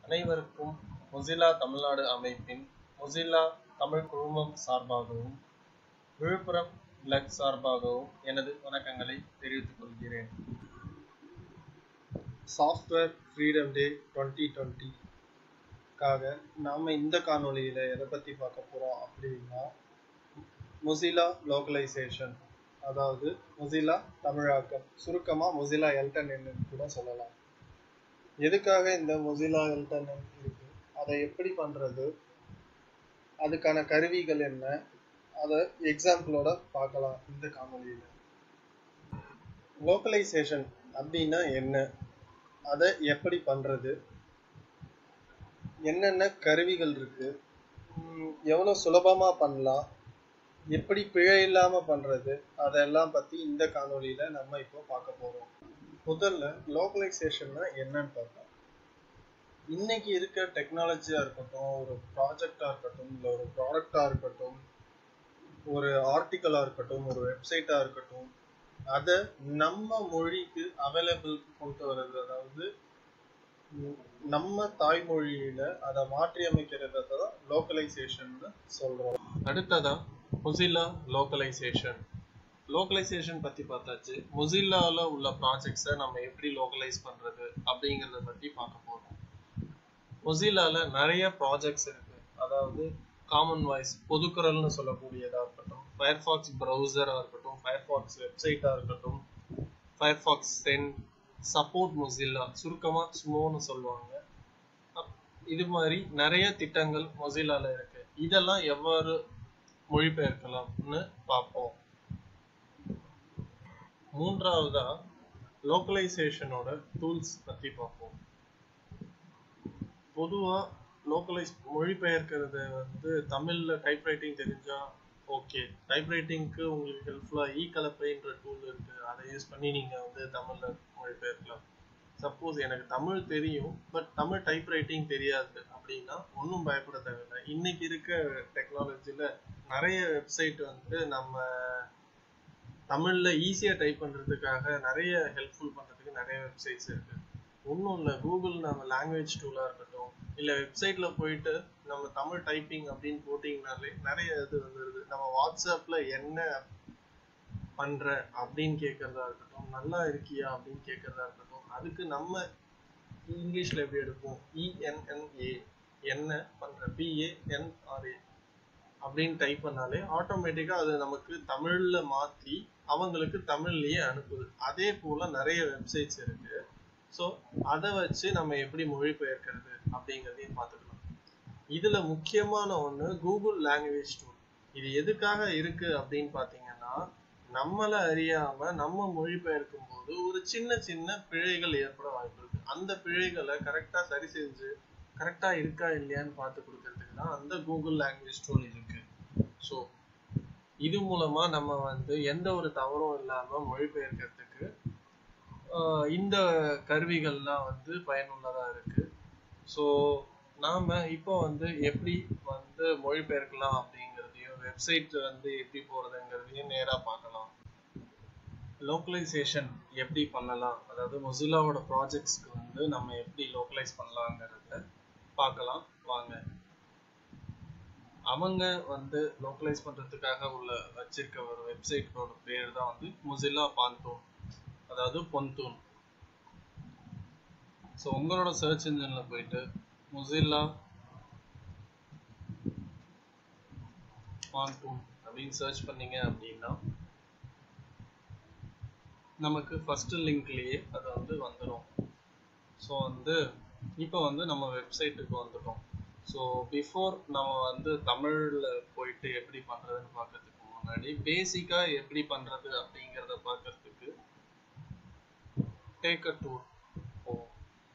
அனைவருக்கும் மொசில்லா தமிழ்நாடு அமைப்பின் மொசில்லா தமிழ் குழுமம் சார்பாகவும் விழுப்புரம் பிளக் சார்பாகவும் எனது வணக்கங்களை தெரிவித்துக் கொள்கிறேன் சாஃப்ட்வேர் ஃப்ரீடம் டே டுவெண்ட்டி டுவெண்ட்டிக்காக நாம் இந்த காணொளியில் எதை பற்றி பார்க்க போகிறோம் அப்படின்னா மொசில்லா லோக்கலைசேஷன் அதாவது மொசில்லா தமிழாக்கம் சுருக்கமாக மொசில்லா எல்டன் என்னன்னு கூட சொல்லலாம் எதுக்காக இந்த மொசில்லா எல்டன் இருக்கு அதை எப்படி பண்ணுறது அதுக்கான கருவிகள் என்ன அதை எக்ஸாம்பிளோட பார்க்கலாம் இந்த காணொலியில் லோக்கலைசேஷன் அப்படின்னா என்ன அதை எப்படி பண்ணுறது என்னென்ன கருவிகள் இருக்கு எவ்வளோ சுலபமாக பண்ணலாம் எப்படி பிழை இல்லாமல் பண்ணுறது அதெல்லாம் பற்றி இந்த காணொலியில் நம்ம இப்போ பார்க்க போகிறோம் முதல்ல லோக்கலைசேஷன்னா என்னன்னு பார்ப்போம் இன்னைக்கு இருக்க டெக்னாலஜியாக இருக்கட்டும் ஒரு ப்ராஜெக்டாக இருக்கட்டும் இல்லை ஒரு ப்ராடக்டாக இருக்கட்டும் ஒரு ஆர்டிக்கலாக இருக்கட்டும் ஒரு வெப்சைட்டாக இருக்கட்டும் அதை நம்ம மொழிக்கு அவைலபிள் கொண்டு வர்றது அதாவது நம்ம தாய்மொழியில அதை மாற்றி அமைக்கிறத தான் லோக்கலைசேஷன் சொல்றோம் அடுத்ததா மொசில்லா லோக்கலைசேஷன் லோக்கலைசேஷன் பத்தி பார்த்தாச்சு மொசில்லால உள்ள ப்ராஜெக்ட்ஸை நம்ம எப்படி லோக்கலைஸ் பண்றது அப்படிங்கறத பத்தி பார்க்க போறோம் மொசில்லால நிறைய ப்ராஜெக்ட்ஸ் இருக்கு அதாவது காமன் வாய்ஸ் பொதுக்குரல்னு சொல்லக்கூடியதா இருக்கட்டும் ஃபயர்ஃபாக்ஸ் ப்ரௌசரா இருக்கட்டும் ஃபயர்ஃபாக்ஸ் வெப்சைட்டா இருக்கட்டும் ஃபயர்ஃபாக்ஸ் சென் சப்போர்ட் மொசில்லா சுருக்கமா ஸ்மோன்னு சொல்லுவாங்க இது மாதிரி நிறைய திட்டங்கள் மொசில்லால இருக்கு இதெல்லாம் எவ்வாறு மொழிபெயர்க்கலாம்னு பார்ப்போம் மூன்றாவதா லோக்கலைசேஷனோட டூல்ஸ் பத்தி பார்ப்போம் பொதுவா லோக்கலைஸ் மொழிபெயர்க்கிறது வந்து தமிழ்ல டைப் ரைட்டிங் தெரிஞ்சா ஓகே டைப் ரைட்டிங்க்கு உங்களுக்கு ஹெல்ப்ஃபுல்லா இ கலப்பைன்ற டூல் இருக்கு அதை யூஸ் பண்ணி நீங்க வந்து தமிழ்ல மொழிபெயர்க்கலாம் சப்போஸ் எனக்கு தமிழ் தெரியும் பட் தமிழ் டைப் ரைட்டிங் தெரியாது அப்படின்னா ஒன்றும் பயப்பட தேவையில்லை இன்னைக்கு இருக்க டெக்னாலஜில நிறைய வெப்சைட் வந்து நம்ம தமிழ்ல ஈஸியா டைப் பண்றதுக்காக நிறைய ஹெல்ப்ஃபுல் பண்றதுக்கு நிறைய வெப்சைட்ஸ் இருக்கு ஒன்றும் இல்லை கூகுள் நம்ம லாங்குவேஜ் டூலா இருக்கட்டும் இல்லை வெப்சைட்ல போயிட்டு நம்ம தமிழ் டைப்பிங் அப்படின்னு போட்டிங்கனாலே நிறைய இது வந்துருது நம்ம வாட்ஸ்அப்ல என்ன பண்ற அப்படின்னு கேட்கறதா இருக்கட்டும் நல்லா இருக்கியா அப்படின்னு கேட்கறதா இருக்கட்டும் அதுக்கு நம்ம இங்கிலீஷ்ல எப்படி எடுப்போம் இஎன்என்ஏ என்ன பண்ற பிஏஎன்ஆர்ஏ அப்படின்னு டைப் பண்ணாலே ஆட்டோமேட்டிக்கா அது நமக்கு தமிழ்ல மாத்தி அவங்களுக்கு தமிழ்லயே அனுப்புது அதே போல நிறைய வெப்சைட்ஸ் இருக்கு ஸோ அதை வச்சு நம்ம எப்படி மொழிபெயர்க்கிறது அப்படிங்கிறதையும் பார்த்துக்கலாம் இதுல முக்கியமான ஒண்ணு கூகுள் லாங்குவேஜ் டூல் இது எதுக்காக இருக்கு அப்படின்னு பாத்தீங்கன்னா நம்மள அறியாம நம்ம மொழிபெயர்க்கும் போது ஒரு சின்ன சின்ன பிழைகள் ஏற்பட வாய்ப்பு இருக்கு அந்த பிழைகளை கரெக்டா சரி செஞ்சு கரெக்டா இருக்கா இல்லையான்னு பார்த்து கொடுக்கறதுக்கு தான் அந்த கூகுள் லாங்குவேஜ் டூல் இருக்கு ஸோ இது மூலமா நம்ம வந்து எந்த ஒரு தவறும் இல்லாம மொழிபெயர்க்கிறதுக்கு இந்த கருவிகள்லாம் வந்து பயனுள்ளதா இருக்கு ஸோ நாம இப்போ வந்து எப்படி வந்து மொழிபெயர்க்கலாம் அப்படிங்கிறதையும் வெப்சைட் வந்து எப்படி போறதுங்கிறதையும் நேரா பார்க்கலாம் லோக்கலைசேஷன் எப்படி பண்ணலாம் அதாவது மொசிலாவோட ப்ராஜெக்ட்ஸ்க்கு வந்து நம்ம எப்படி லோக்கலைஸ் பண்ணலாங்கிறத பார்க்கலாம் வாங்க அவங்க வந்து லோக்கலைஸ் பண்றதுக்காக உள்ள வச்சிருக்க ஒரு வெப்சைட்டோட பேர் தான் வந்து மொசில்லா பாந்தூன் அதாவது பொந்தூன் ஸோ உங்களோட சர்ச் இன்ஜின்ல போயிட்டு மொசில்லா பாந்தூன் அப்படின்னு சர்ச் பண்ணீங்க அப்படின்னா நமக்கு ஃபர்ஸ்ட் லிங்க்லயே அது வந்து வந்துடும் ஸோ வந்து இப்போ வந்து நம்ம வெப்சைட்டுக்கு வந்துட்டோம் ஸோ பிஃபோர் நம்ம வந்து தமிழில் போயிட்டு எப்படி பண்ணுறதுன்னு பார்க்கறதுக்கு முன்னாடி பேசிக்காக எப்படி பண்ணுறது அப்படிங்கிறத பார்க்கறதுக்கு டேக் அ டூர் போவோம்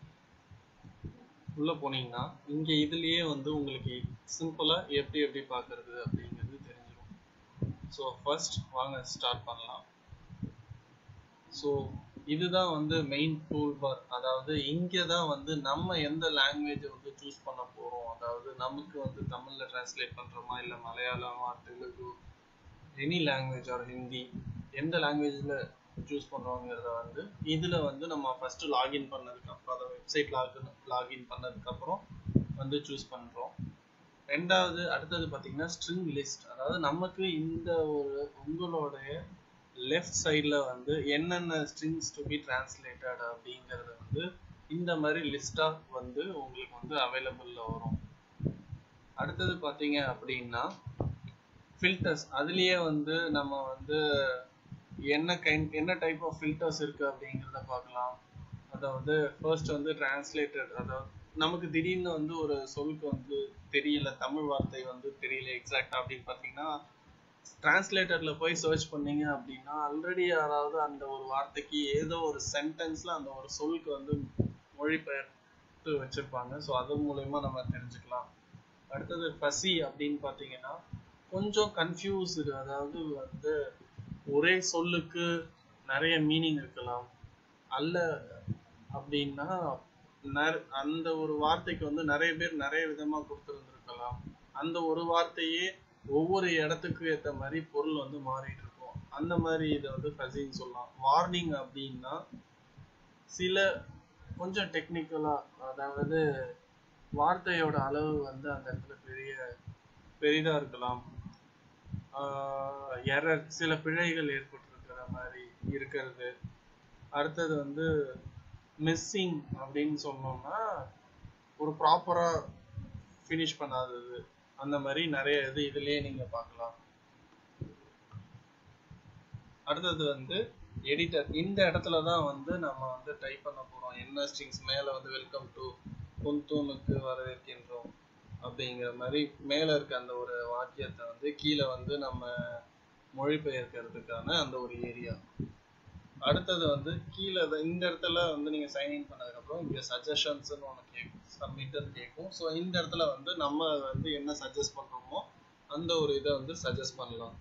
உள்ளே போனீங்கன்னா இங்கே இதுலேயே வந்து உங்களுக்கு சிம்பிளாக எப்படி எப்படி பார்க்கறது அப்படிங்கிறது தெரிஞ்சிடும் ஸோ ஃபர்ஸ்ட் வாங்க ஸ்டார்ட் பண்ணலாம் ஸோ இதுதான் வந்து மெயின் டூல் பார் அதாவது இங்கே தான் வந்து நம்ம எந்த லாங்குவேஜை வந்து சூஸ் பண்ண போகிறோம் அதாவது நமக்கு வந்து தமிழில் டிரான்ஸ்லேட் பண்ணுறோமா இல்லை மலையாளமா Telugu any language or Hindi எந்த லாங்குவேஜில் சூஸ் பண்ணுறோங்கிறத வந்து இதில் வந்து நம்ம ஃபஸ்ட்டு லாகின் பண்ணதுக்கு அப்புறம் அதை வெப்சைட் லாகின் லாகின் பண்ணதுக்கப்புறம் வந்து சூஸ் பண்ணுறோம் ரெண்டாவது அடுத்தது பார்த்தீங்கன்னா ஸ்ட்ரிங் லிஸ்ட் அதாவது நமக்கு இந்த ஒரு உங்களுடைய லெஃப்ட் சைடில் வந்து என்னென்ன ஸ்ட்ரிங்ஸ் டு பி டிரான்ஸ்லேட்டட் அப்படிங்கிறத வந்து இந்த மாதிரி லிஸ்டாக வந்து உங்களுக்கு வந்து அவைலபிளில் வரும் அடுத்தது பார்த்தீங்க அப்படின்னா ஃபில்டர்ஸ் அதுலேயே வந்து நம்ம வந்து என்ன கைண்ட் என்ன டைப் ஆஃப் ஃபில்டர்ஸ் இருக்குது அப்படிங்கிறத பார்க்கலாம் அதாவது ஃபர்ஸ்ட் வந்து டிரான்ஸ்லேட்டட் அதாவது நமக்கு திடீர்னு வந்து ஒரு சொல்லுக்கு வந்து தெரியல தமிழ் வார்த்தை வந்து தெரியல எக்ஸாக்டா அப்படின்னு பார்த்தீங்கன்னா டிரான்ஸ்லேட்டர்ல போய் சர்ச் பண்ணீங்க அப்படின்னா ஆல்ரெடி யாராவது அந்த ஒரு வார்த்தைக்கு ஏதோ ஒரு சென்டென்ஸ்ல அந்த ஒரு சொல்லுக்கு வந்து மொழிபெயர்த்து வச்சிருப்பாங்க ஸோ அது மூலயமா நம்ம தெரிஞ்சுக்கலாம் அடுத்தது பசி அப்படின்னு பார்த்தீங்கன்னா கொஞ்சம் கன்ஃபியூஸ்டு அதாவது வந்து ஒரே சொல்லுக்கு நிறைய மீனிங் இருக்கலாம் அல்ல அப்படின்னா அந்த ஒரு வார்த்தைக்கு வந்து நிறைய பேர் நிறைய விதமா கொடுத்துருந்துருக்கலாம் அந்த ஒரு வார்த்தையே ஒவ்வொரு இடத்துக்கு ஏற்ற மாதிரி பொருள் வந்து மாறிட்டு இருக்கும் அந்த மாதிரி இதை வந்து ஃபசின்னு சொல்லலாம் வார்னிங் அப்படின்னா சில கொஞ்சம் டெக்னிக்கலா அதாவது வார்த்தையோட அளவு வந்து அந்த இடத்துல பெரிய பெரிதா இருக்கலாம் எரர் சில பிழைகள் ஏற்பட்டிருக்கிற மாதிரி இருக்கிறது அடுத்தது வந்து மிஸ்ஸிங் அப்படின்னு சொன்னோம்னா ஒரு ப்ராப்பரா ஃபினிஷ் பண்ணாதது அந்த மாதிரி நிறைய இது இதுலயே நீங்க பார்க்கலாம் அடுத்தது வந்து எடிட்டர் இந்த இடத்துல தான் வந்து நம்ம வந்து டைப் பண்ண போறோம் என்ன ஸ்ட்ரிங்ஸ் மேல வந்து வெல்கம் டு புன்தூனுக்கு வரவேற்கின்றோம் அப்படிங்கிற மாதிரி மேல இருக்க அந்த ஒரு வாக்கியத்தை வந்து கீழே வந்து நம்ம மொழிபெயர்க்கிறதுக்கான அந்த ஒரு ஏரியா அடுத்தது வந்து கீழே இந்த இடத்துல வந்து நீங்க சைன் இன் பண்ணதுக்கப்புறம் இங்க சஜஷன்ஸ்னு ஒன்று கேட்கும் சப்மிட்னு கேட்கும் ஸோ இந்த இடத்துல வந்து நம்ம வந்து என்ன சஜஸ்ட் பண்றோமோ அந்த ஒரு இதை வந்து சஜஸ்ட் பண்ணலாம்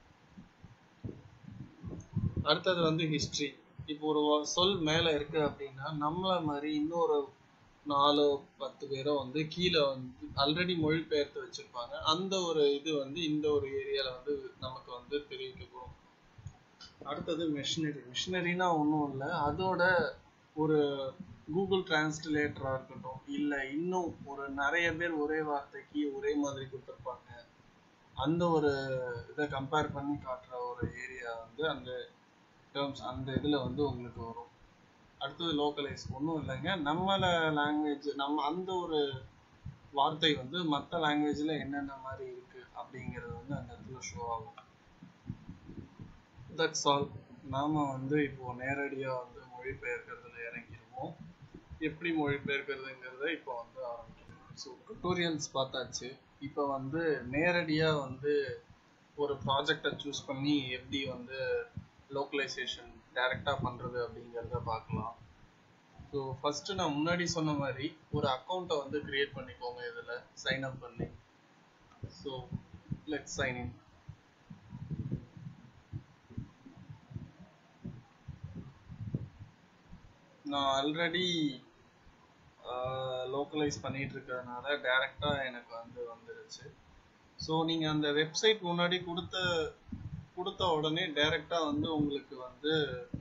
அடுத்தது வந்து ஹிஸ்ட்ரி இப்போ ஒரு சொல் மேல இருக்கு அப்படின்னா நம்மள மாதிரி இன்னொரு நாலோ பத்து பேரோ வந்து கீழே வந்து ஆல்ரெடி மொழிபெயர்த்து வச்சிருப்பாங்க அந்த ஒரு இது வந்து இந்த ஒரு ஏரியால வந்து நமக்கு வந்து தெரிவிக்கப்படும் அடுத்தது மிஷினரி மிஷினரினா ஒன்றும் இல்லை அதோட ஒரு கூகுள் டிரான்ஸ்லேட்டராக இருக்கட்டும் இல்லை இன்னும் ஒரு நிறைய பேர் ஒரே வார்த்தைக்கு ஒரே மாதிரி கொடுத்துருப்பாங்க அந்த ஒரு இதை கம்பேர் பண்ணி காட்டுற ஒரு ஏரியா வந்து அந்த டேர்ம்ஸ் அந்த இதில் வந்து உங்களுக்கு வரும் அடுத்தது லோக்கலைஸ் ஒன்றும் இல்லைங்க நம்மள லாங்குவேஜ் நம்ம அந்த ஒரு வார்த்தை வந்து மற்ற லாங்குவேஜில் என்னென்ன மாதிரி இருக்கு அப்படிங்கிறது வந்து அந்த இடத்துல ஷோ ஆகும் தட்ஸ் ஆல் நாம வந்து இப்போ நேரடியாக வந்து மொழிபெயர்க்கிறதுல இறங்கிடுவோம் எப்படி மொழிபெயர்க்கிறதுங்கிறத இப்போ வந்து ஆரம்பிக்கிறோம் ஸோ டுட்டோரியல்ஸ் பார்த்தாச்சு இப்போ வந்து நேரடியாக வந்து ஒரு ப்ராஜெக்டை சூஸ் பண்ணி எப்படி வந்து லோக்கலைசேஷன் டைரெக்டாக பண்ணுறது அப்படிங்கிறத பார்க்கலாம் ஸோ ஃபஸ்ட்டு நான் முன்னாடி சொன்ன மாதிரி ஒரு அக்கௌண்ட்டை வந்து க்ரியேட் பண்ணிக்கோங்க இதில் சைன் அப் பண்ணி ஸோ லெட் சைன் இன் நான் ஆல்ரெடி லோக்கலைஸ் பண்ணிட்டு இருக்கிறதுனால டைரெக்டாக எனக்கு வந்து வந்துருச்சு ஸோ நீங்கள் அந்த வெப்சைட் முன்னாடி கொடுத்த கொடுத்த உடனே டைரெக்டாக வந்து உங்களுக்கு வந்து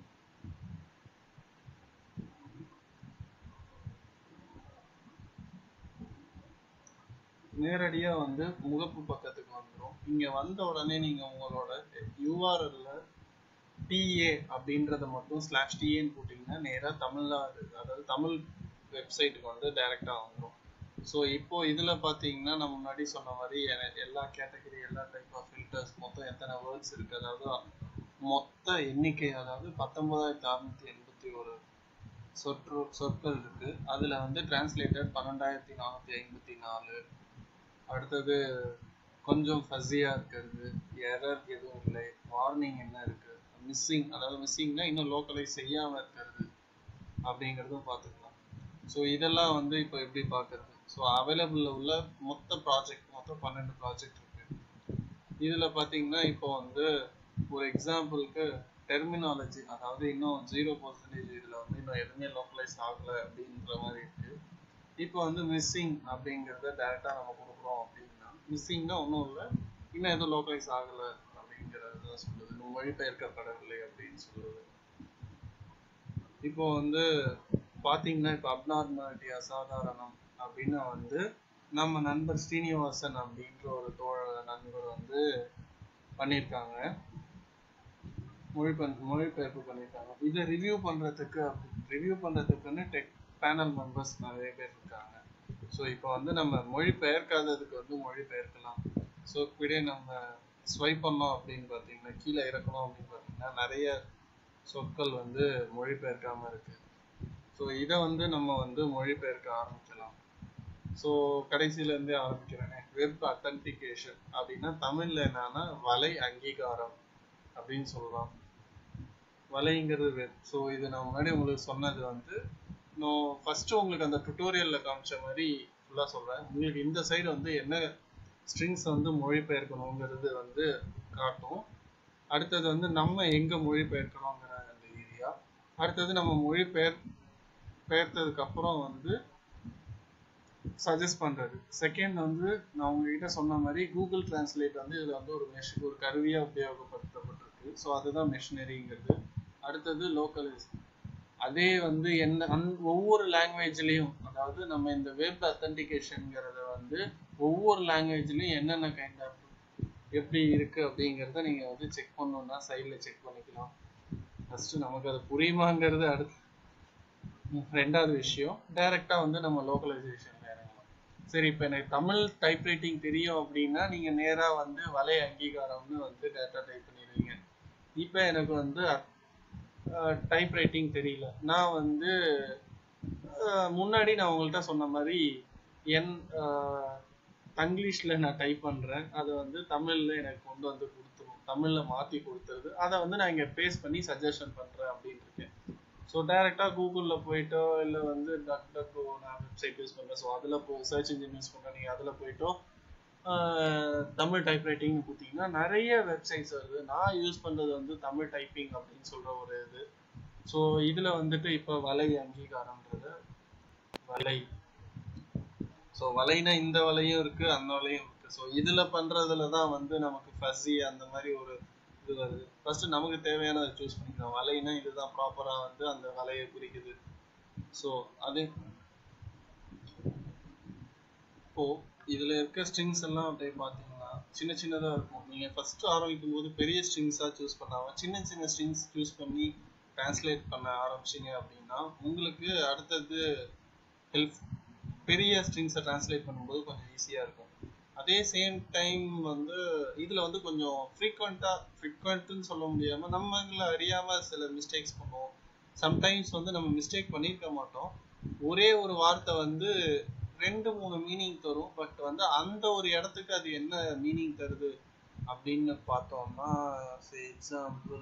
நேரடியாக வந்து முகப்பு பக்கத்துக்கு வந்துடும் இங்கே வந்த உடனே நீங்கள் உங்களோட யூஆர்எல்ல டிஏ அப்படின்றத மட்டும் ஸ்லாஷ் டிஏன்னு போட்டிங்கன்னா நேராக தமிழ்நாடு அதாவது தமிழ் வெப்சைட்டுக்கு வந்து டைரெக்டாக வந்துடும் ஸோ இப்போ இதில் பார்த்தீங்கன்னா நான் முன்னாடி சொன்ன மாதிரி எல்லா கேட்டகரி எல்லா டைப் ஆஃப் ஃபில்டர்ஸ் மொத்தம் எத்தனை வேர்ட்ஸ் இருக்குது அதாவது மொத்த எண்ணிக்கை அதாவது பத்தொன்பதாயிரத்தி அறுநூத்தி எண்பத்தி ஒரு சொற்று சொற்கள் இருக்கு அதில் வந்து டிரான்ஸ்லேட்டட் பன்னெண்டாயிரத்தி நானூற்றி ஐம்பத்தி நாலு அடுத்தது கொஞ்சம் ஃபஸியாக இருக்கிறது எரர் எதுவும் இல்லை வார்னிங் என்ன இருக்குது மிஸ்ஸிங் அதாவது மிஸ்ஸிங்னா இன்னும் லோக்கலைஸ் செய்யாமல் இருக்கிறது அப்படிங்கிறதும் பார்த்துக்கலாம் ஸோ இதெல்லாம் வந்து இப்போ எப்படி பார்க்கறது ஸோ அவைலபிளில் உள்ள மொத்த ப்ராஜெக்ட் மொத்தம் பன்னெண்டு ப்ராஜெக்ட் இருக்கு இதில் பார்த்தீங்கன்னா இப்போ வந்து ஒரு எக்ஸாம்பிளுக்கு டெர்மினாலஜி அதாவது இன்னும் ஜீரோ பர்சன்டேஜ் இதில் வந்து இன்னும் எதுவுமே லோக்கலைஸ் ஆகலை அப்படின்ற மாதிரி இருக்கு இப்போ வந்து மிஸ்ஸிங் அப்படிங்கிறத டேரெக்டாக நம்ம கொடுக்குறோம் அப்படின்னா மிஸ்ஸிங்னா ஒன்றும் இல்லை இன்னும் எதுவும் லோக்கலைஸ் ஆகலை அப்படிங்கிறது தான் சொல்லுது மொழிபெயர்க்கப்படவில்லை அப்படின்னு சொல்லுது இப்போ வந்து பார்த்தீங்கன்னா இப்போ அப்நார்மாலிட்டி அசாதாரணம் அப்படின்னு வந்து நம்ம நண்பர் ஸ்ரீனிவாசன் அப்படின்ற ஒரு தோழ நண்பர் வந்து பண்ணியிருக்காங்க மொழிபெ மொழிபெயர்ப்பு பண்ணியிருக்காங்க இதை ரிவ்யூ பண்ணுறதுக்கு ரிவ்யூ பண்ணுறதுக்குன்னு டெக் பேனல் மெம்பர்ஸ் நிறைய பேர் இருக்காங்க ஸோ இப்போ வந்து நம்ம மொழிபெயர்க்காததுக்கு வந்து மொழிபெயர்க்கலாம் ஸோ இப்படியே நம்ம ஸ்வைப் பண்ணோம் அப்படின்னு பார்த்தீங்கன்னா கீழே இறக்கணும் அப்படின்னு பார்த்தீங்கன்னா நிறைய சொற்கள் வந்து மொழிபெயர்க்காம இருக்கு ஸோ இதை வந்து நம்ம வந்து மொழிபெயர்க்க ஆரம்பிக்கலாம் ஸோ கடைசியில இருந்தே ஆரம்பிக்கிறேன் வெப் அத்தன்டிகேஷன் அப்படின்னா தமிழ்ல என்னன்னா வலை அங்கீகாரம் அப்படின்னு சொல்லலாம் வலைங்கிறது வெப் ஸோ இது நான் முன்னாடி உங்களுக்கு சொன்னது வந்து நான் ஃபர்ஸ்ட் உங்களுக்கு அந்த டுட்டோரியல்ல காமிச்ச மாதிரி ஃபுல்லா சொல்றேன் உங்களுக்கு இந்த சைடு வந்து என்ன ஸ்ட்ரிங்ஸ் வந்து மொழிபெயர்க்கணுங்கிறது வந்து காட்டும் அடுத்தது வந்து நம்ம எங்க மொழிபெயர்க்கிறோங்கிற அந்த ஏரியா அடுத்தது நம்ம மொழிபெயர் பெயர்த்ததுக்கு அப்புறம் வந்து சஜஸ்ட் பண்றது செகண்ட் வந்து நான் உங்ககிட்ட சொன்ன மாதிரி கூகுள் டிரான்ஸ்லேட் வந்து இதுல வந்து ஒரு மெஷ் ஒரு கருவியா உபயோகப்படுத்தப்பட்டிருக்கு ஸோ அதுதான் மெஷினரிங்கிறது அடுத்தது லோக்கலைஸ் அதே வந்து என்ன அந் ஒவ்வொரு லாங்குவேஜ்லயும் அதாவது நம்ம இந்த வெப் அத்தன்டிகேஷன்ங்கிறத வந்து ஒவ்வொரு லாங்குவேஜ்லயும் என்னென்ன கைண்ட் ஆஃப் எப்படி இருக்கு அப்படிங்கிறத நீங்க வந்து செக் பண்ணணும்னா சைட்ல செக் பண்ணிக்கலாம் ஃபர்ஸ்ட் நமக்கு அது புரியுமாங்கிறது அடுத்து ரெண்டாவது விஷயம் டைரக்டா வந்து நம்ம லோக்கலைசேஷன்ல இறங்கலாம் சரி இப்போ எனக்கு தமிழ் டைப்ரைட்டிங் தெரியும் அப்படின்னா நீங்க நேரா வந்து வலை அங்கீகாரம்னு வந்து டேட்டா டைப் பண்ணிடுவீங்க இப்போ எனக்கு வந்து டைப் ரைட்டிங் தெரியல நான் வந்து அஹ், முன்னாடி நான் உங்கள்கிட்ட சொன்ன மாதிரி என் தங்கிலீஷ்ல நான் டைப் பண்றேன் அதை வந்து தமிழ்ல எனக்கு கொண்டு வந்து கொடுத்துரும் தமிழ்ல மாத்தி கொடுத்துருது அதை வந்து நான் இங்க பேஸ்ட் பண்ணி சஜஷன் பண்றேன் அப்படின்னு இருக்கேன் ஸோ டைரக்டா கூகுள்ல போயிட்டோ இல்ல வந்து டக் டக்கோ நான் வெப்சைட் யூஸ் பண்றேன் ஸோ அதுல போ சர்ச் இன்ஜின் யூஸ் பண்றேன் நீங்க அதுல போயிட்டோ ஆஹ், தமிழ் டைப்ரைட்டிங் கொடுத்தீங்கன்னா நிறைய வெப்சைட்ஸ் வருது நான் யூஸ் பண்றது வந்து தமிழ் டைப்பிங் அப்படின்னு சொல்ற ஒரு இது ஸோ இதுல வந்துட்டு இப்போ வலை அங்கீகாரம்ன்றது வலை ஸோ வலைனா இந்த வலையும் இருக்கு அந்த வலையும் இருக்கு ஸோ இதுல பண்றதுல தான் வந்து நமக்கு ஃபஸி அந்த மாதிரி ஒரு இது வருது ஃபர்ஸ்ட் நமக்கு தேவையானதை சூஸ் பண்ணிக்கலாம் வலைனா இதுதான் ப்ராப்பரா வந்து அந்த வலையை குறிக்குது ஸோ அது இப்போ இதுல இருக்க ஸ்ட்ரிங்ஸ் எல்லாம் அப்படியே பாத்தீங்கன்னா சின்ன சின்னதா இருக்கும் நீங்க ஃபர்ஸ்ட் ஆரம்பிக்கும் போது பெரிய ஸ்ட்ரிங்ஸா சூஸ் பண்ணாம சின்ன சின்ன ஸ்ட்ரிங்ஸ் சூஸ் பண்ணி டிரான்ஸ்லேட் பண்ண ஆரம்பிச்சீங்க அப்படின்னா உங்களுக்கு அடுத்தது ஹெல்ப் பெரிய ஸ்ட்ரிங்ஸை டிரான்ஸ்லேட் பண்ணும்போது கொஞ்சம் ஈஸியா இருக்கும் அதே சேம் டைம் வந்து இதுல வந்து கொஞ்சம் ஃப்ரீக்வெண்ட்டா ஃப்ரீக்வெண்ட்னு சொல்ல முடியாம நம்மள அறியாம சில மிஸ்டேக்ஸ் பண்ணுவோம் சம்டைம்ஸ் வந்து நம்ம மிஸ்டேக் பண்ணியிருக்க மாட்டோம் ஒரே ஒரு வார்த்தை வந்து ரெண்டு மூணு மீனிங் தரும் பட் வந்து அந்த ஒரு இடத்துக்கு அது என்ன மீனிங் தருது அப்படின்னு பார்த்தோம்னா எக்ஸாம்பிள்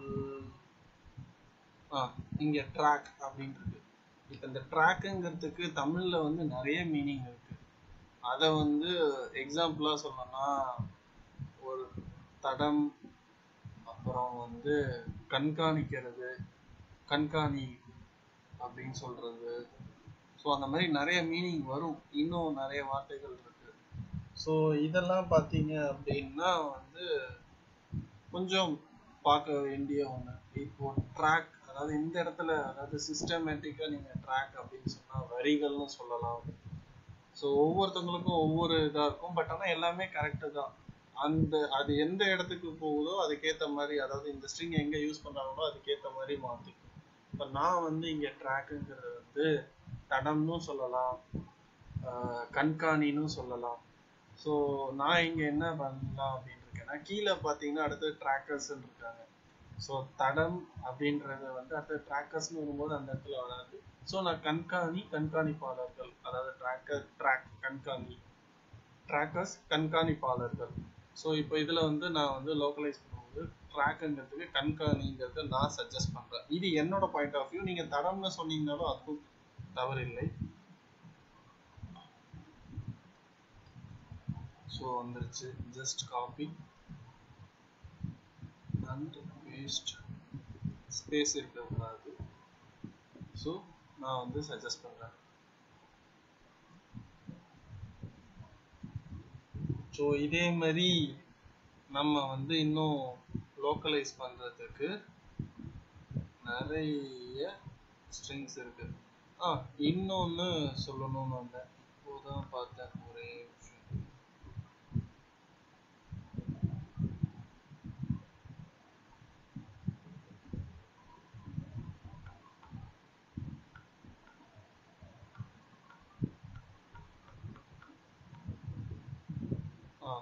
ஆ இங்க ட்ராக் அப்படின்னு இருக்கு இப்போ இந்த ட்ராக்குங்கிறதுக்கு தமிழ்ல வந்து நிறைய மீனிங் இருக்கு அதை வந்து எக்ஸாம்பிளா சொல்லணும்னா ஒரு தடம் அப்புறம் வந்து கண்காணிக்கிறது கண்காணி அப்படின்னு சொல்றது ஸோ அந்த மாதிரி நிறைய மீனிங் வரும் இன்னும் நிறைய வார்த்தைகள் இருக்கு ஸோ இதெல்லாம் பார்த்தீங்க அப்படின்னா வந்து கொஞ்சம் பார்க்க வேண்டிய ஒன்று இப்போ ட்ராக் அதாவது இந்த இடத்துல அதாவது சிஸ்டமேட்டிக்காக நீங்கள் ட்ராக் அப்படின்னு சொன்னால் வரிகள்னு சொல்லலாம் ஸோ ஒவ்வொருத்தவங்களுக்கும் ஒவ்வொரு இதாக இருக்கும் பட் ஆனால் எல்லாமே கரெக்டு தான் அந்த அது எந்த இடத்துக்கு போகுதோ அதுக்கேற்ற மாதிரி அதாவது இந்த ஸ்ட்ரிங் எங்கே யூஸ் பண்ணுறாங்களோ அதுக்கேற்ற மாதிரி மாற்றிக்கும் இப்போ நான் வந்து இங்கே ட்ராக்குங்கிறது வந்து தடம்னு சொல்லலாம் ஆஹ் கண்காணின்னு சொல்லலாம் ஸோ நான் இங்கே என்ன பண்ணலாம் அப்படின்னு இருக்கேன்னா கீழே பார்த்தீங்கன்னா அடுத்து ட்ராக்கர்ஸ்ன்னு இருக்காங்க ஸோ தடம் அப்படின்றது வந்து அடுத்து ட்ராக்கர்ஸ்னு வரும்போது அந்த இடத்துல வராது ஸோ நான் கண்காணி கண்காணிப்பாளர்கள் அதாவது ட்ராக்கர் ட்ராக் கண்காணி ட்ராக்கர்ஸ் கண்காணிப்பாளர்கள் ஸோ இப்போ இதில் வந்து நான் வந்து லோக்கலைஸ் பண்ணும்போது ட்ராக்குங்கிறதுக்கு கண்காணிங்கிறத நான் சஜஸ்ட் பண்ணுறேன் இது என்னோட பாயிண்ட் ஆஃப் வியூ நீங்கள் தடம்னு சொன்னீங்கனாலும் அதுவும் தவறில்லை ஸோ வந்துருச்சு just copy and paste space இருக்கக்கூடாது ஸோ நான் வந்து சஜஸ்ட் பண்ணுறேன் ஸோ இதே மாதிரி நம்ம வந்து இன்னும் லோக்கலைஸ் பண்ணுறதுக்கு நிறைய ஸ்ட்ரிங்ஸ் இருக்கு ஆ இன்னொன்னு சொல்லணும்னு வந்தேன் இப்போதான் பார்த்தேன் ஒரே விஷயம் ஆ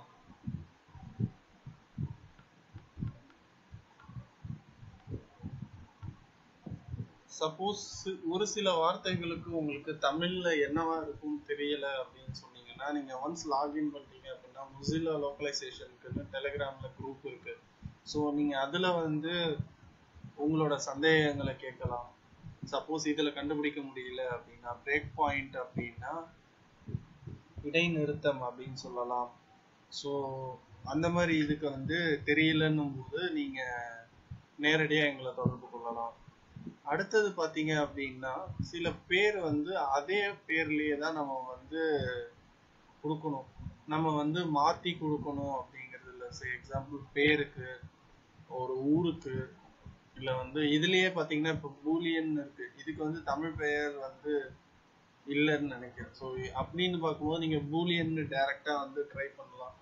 சப்போஸ் ஒரு சில வார்த்தைகளுக்கு உங்களுக்கு தமிழ்ல என்னவா இருக்கும்னு தெரியல அப்படின்னு சொன்னீங்கன்னா நீங்க ஒன்ஸ் லாகின் பண்ணிட்டீங்க அப்படின்னா முசிலா லோக்கலைசேஷனுக்குன்னு டெலிகிராம்ல குரூப் இருக்கு ஸோ நீங்க அதுல வந்து உங்களோட சந்தேகங்களை கேட்கலாம் சப்போஸ் இதுல கண்டுபிடிக்க முடியல அப்படின்னா பிரேக் பாயிண்ட் அப்படின்னா இடைநிறுத்தம் அப்படின்னு சொல்லலாம் ஸோ அந்த மாதிரி இதுக்கு வந்து தெரியலன்னும் போது நீங்க நேரடியா எங்களை தொடர்பு கொள்ளலாம் அடுத்தது பாத்தீங்க அப்படின்னா சில பேர் வந்து அதே பேர்லயே தான் நம்ம வந்து கொடுக்கணும் நம்ம வந்து மாத்தி கொடுக்கணும் அப்படிங்கிறது இல்லை சே எக்ஸாம்பிள் பேருக்கு ஒரு ஊருக்கு இல்ல வந்து இதுலயே பாத்தீங்கன்னா இப்ப பூலியன் இருக்கு இதுக்கு வந்து தமிழ் பெயர் வந்து இல்லைன்னு நினைக்கிறேன் ஸோ அப்படின்னு பார்க்கும்போது நீங்க பூலியன் டைரக்டா வந்து ட்ரை பண்ணலாம்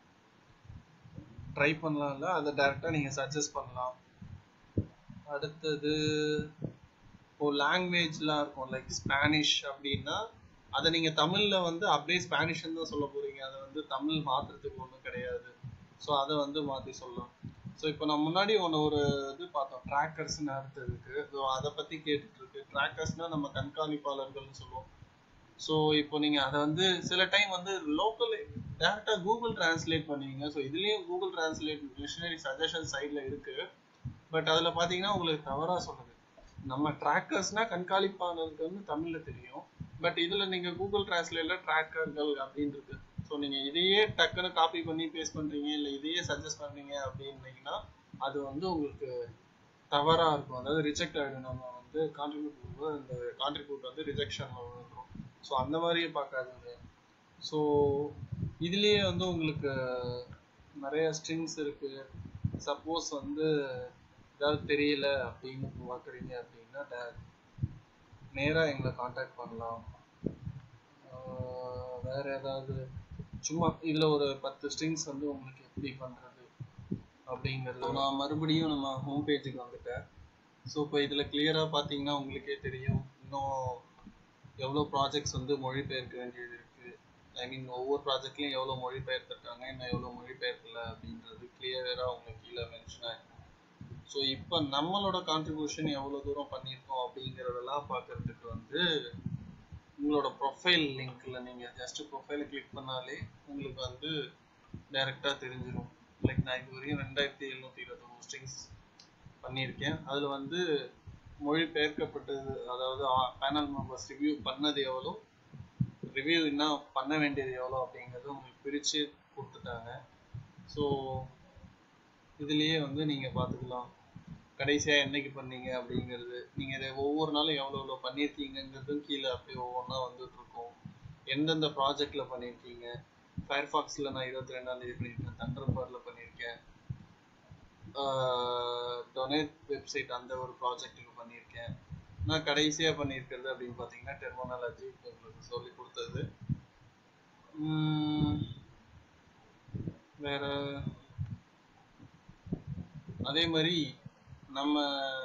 ட்ரை பண்ணலாம் இல்ல அதை டைரக்டா நீங்க சஜஸ்ட் பண்ணலாம் அடுத்தது இப்போ லாங்குவேஜ்லாம் இருக்கும் லைக் ஸ்பானிஷ் அப்படின்னா அதை நீங்க தமிழ்ல வந்து அப்படியே ஸ்பானிஷ்னு தான் சொல்ல போறீங்க அதை வந்து தமிழ் மாத்துறதுக்கு ஒன்றும் கிடையாது ஸோ அதை வந்து மாத்தி சொல்லலாம் ஸோ இப்போ நான் முன்னாடி ஒன்று ஒரு இது பார்த்தோம் ட்ராக்கர்ஸ்னு அடுத்ததுக்கு ஸோ அதை பத்தி கேட்டுட்டு இருக்கு ட்ராக்கர்ஸ்னா நம்ம கண்காணிப்பாளர்கள்னு சொல்லுவோம் ஸோ இப்போ நீங்க அதை வந்து சில டைம் வந்து லோக்கல் டேரக்டா கூகுள் டிரான்ஸ்லேட் பண்ணுவீங்க ஸோ இதுலயும் கூகுள் டிரான்ஸ்லேட் மிஷினரி சஜஷன் சைட்ல இருக்கு பட் அதுல பாத்தீங்கன்னா உங்களுக்கு தவறா சொல்லுது நம்ம ட்ராக்கர்ஸ்னா கண்காணிப்பாளருக்கு வந்து தமிழ்ல தெரியும் பட் இதுல நீங்க கூகுள் டிரான்ஸ்லேட்ல ட்ராக்கர்கள் அப்படின்னு இருக்கு ஸோ நீங்க இதையே டக்குன்னு காப்பி பண்ணி பேஸ்ட் பண்றீங்க இல்ல இதையே சஜஸ்ட் பண்றீங்க அப்படின்னீங்கன்னா அது வந்து உங்களுக்கு தவறா இருக்கும் அதாவது ரிஜெக்ட் ஆயிடும் நம்ம வந்து கான்ட்ரிபியூட் பண்ணும்போது அந்த கான்ட்ரிபியூட் வந்து ரிஜெக்ஷன்ல விழுந்துரும் ஸோ அந்த மாதிரியே பார்க்காதீங்க ஸோ இதுலயே வந்து உங்களுக்கு நிறைய ஸ்ட்ரிங்ஸ் இருக்கு சப்போஸ் வந்து ஏதாவது தெரியல அப்படின்னு பார்க்குறீங்க அப்படின்னா டே- நேரா எங்களை காண்டாக்ட் பண்ணலாம் ஆஹ் வேற ஏதாவது சும்மா இதுல ஒரு பத்து ஸ்ட்ரிங்ஸ் வந்து உங்களுக்கு எப்படி பண்றது அப்படிங்கிறது நான் மறுபடியும் நம்ம ஹோம் பேஜுக்கு வந்துட்டேன் ஸோ இப்போ இதுல கிளியரா பார்த்தீங்கன்னா உங்களுக்கே தெரியும் இன்னும் எவ்வளோ ப்ராஜெக்ட்ஸ் வந்து மொழிபெயர்க்க வேண்டியது இருக்கு ஐ மீன் ஒவ்வொரு ப்ராஜெக்ட்லையும் எவ்வளோ மொழிபெயர்த்திருக்காங்க இன்னும் எவ்வளோ மொழிபெயர்க்கல அப்படின்றது கிளியரா உங்களுக்கு கீழே மென்ஷன் ஆயிருக்கு ஸோ இப்போ நம்மளோட கான்ட்ரிபியூஷன் எவ்வளோ தூரம் பண்ணியிருக்கோம் அப்படிங்கிறதெல்லாம் பார்க்கறதுக்கு வந்து உங்களோட ப்ரொஃபைல் லிங்க்ல நீங்க ஜஸ்ட் ப்ரொஃபைலை கிளிக் பண்ணாலே உங்களுக்கு வந்து டைரக்டா தெரிஞ்சிடும் லைக் நான் இது வரையும் ரெண்டாயிரத்தி எழுநூத்தி இருபத்தொம்பது ஸ்ட்ரிங்ஸ் பண்ணியிருக்கேன் அதுல வந்து மொழிபெயர்க்கப்பட்டது அதாவது பேனல் மெம்பர்ஸ் ரிவ்யூ பண்ணது எவ்வளோ ரிவ்யூ இன்னும் பண்ண வேண்டியது எவ்வளோ அப்படிங்கிறது உங்களுக்கு பிரிச்சு கொடுத்துட்டாங்க ஸோ இதுலயே வந்து நீங்க பார்த்துக்கலாம் கடைசியா என்னைக்கு பண்ணீங்க அப்படிங்கிறது நீங்க இதை ஒவ்வொரு நாளும் எவ்வளவு எவ்வளவு பண்ணிருக்கீங்கிறதும் கீழே அப்படியே ஒவ்வொன்றா வந்துட்டு இருக்கும் எந்தெந்த ப்ராஜெக்ட்ல பண்ணிருக்கீங்க ஃபயர்ஃபாக்ஸ்ல நான் இருபத்தி ரெண்டாம் தேதி பண்ணியிருக்கேன் தண்டர்பர்ல பண்ணியிருக்கேன் டொனேட் வெப்சைட் அந்த ஒரு ப்ராஜெக்ட்டுக்கு பண்ணியிருக்கேன் நான் கடைசியா பண்ணியிருக்கிறது அப்படின்னு பார்த்தீங்கன்னா டெர்மினாலஜி உங்களுக்கு சொல்லி கொடுத்தது உம் வேற அதே மாதிரி நம்ம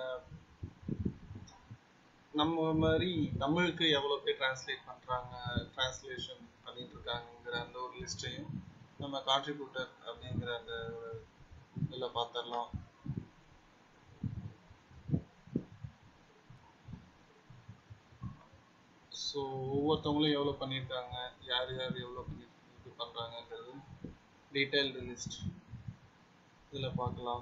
நம்ம மாதிரி தமிழுக்கு எவ்வளவு பேர் டிரான்ஸ்லேட் பண்றாங்க டிரான்ஸ்லேஷன் பண்ணிட்டு இருக்காங்கங்கிற அந்த ஒரு லிஸ்டையும் நம்ம கான்ட்ரிபியூட்டர் அப்படிங்கிற அந்த ஒரு இதில் பார்த்துடலாம் ஸோ ஒவ்வொருத்தவங்களும் எவ்வளோ பண்ணியிருக்காங்க யார் யார் எவ்வளோ பண்ணி இது பண்ணுறாங்கங்கிறது டீட்டெயில்டு லிஸ்ட் இதில் பார்க்கலாம்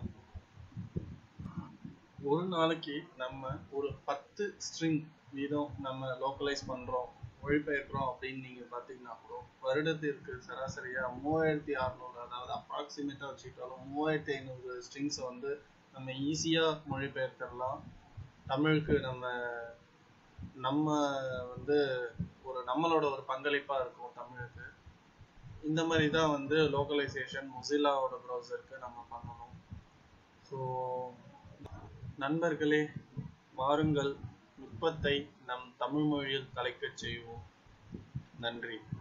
ஒரு நாளைக்கு நம்ம ஒரு பத்து ஸ்ட்ரிங் வீதம் நம்ம லோக்கலைஸ் பண்றோம் மொழிபெயர்க்கிறோம் அப்படின்னு நீங்க பாத்தீங்கன்னா கூட வருடத்திற்கு சராசரியா மூவாயிரத்தி அறுநூறு அதாவது அப்ராக்சிமேட்டா வச்சுக்கிட்டாலும் மூவாயிரத்தி ஐநூறு ஸ்ட்ரிங்ஸ் வந்து நம்ம ஈஸியா மொழிபெயர்த்திடலாம் தமிழுக்கு நம்ம நம்ம வந்து ஒரு நம்மளோட ஒரு பங்களிப்பா இருக்கும் தமிழுக்கு இந்த மாதிரி தான் வந்து லோக்கலைசேஷன் மொசில்லாவோட ப்ரௌசருக்கு நம்ம பண்ணணும் ஸோ நண்பர்களே வாருங்கள் நுட்பத்தை நம் தமிழ் மொழியில் தலைக்கச் செய்வோம் நன்றி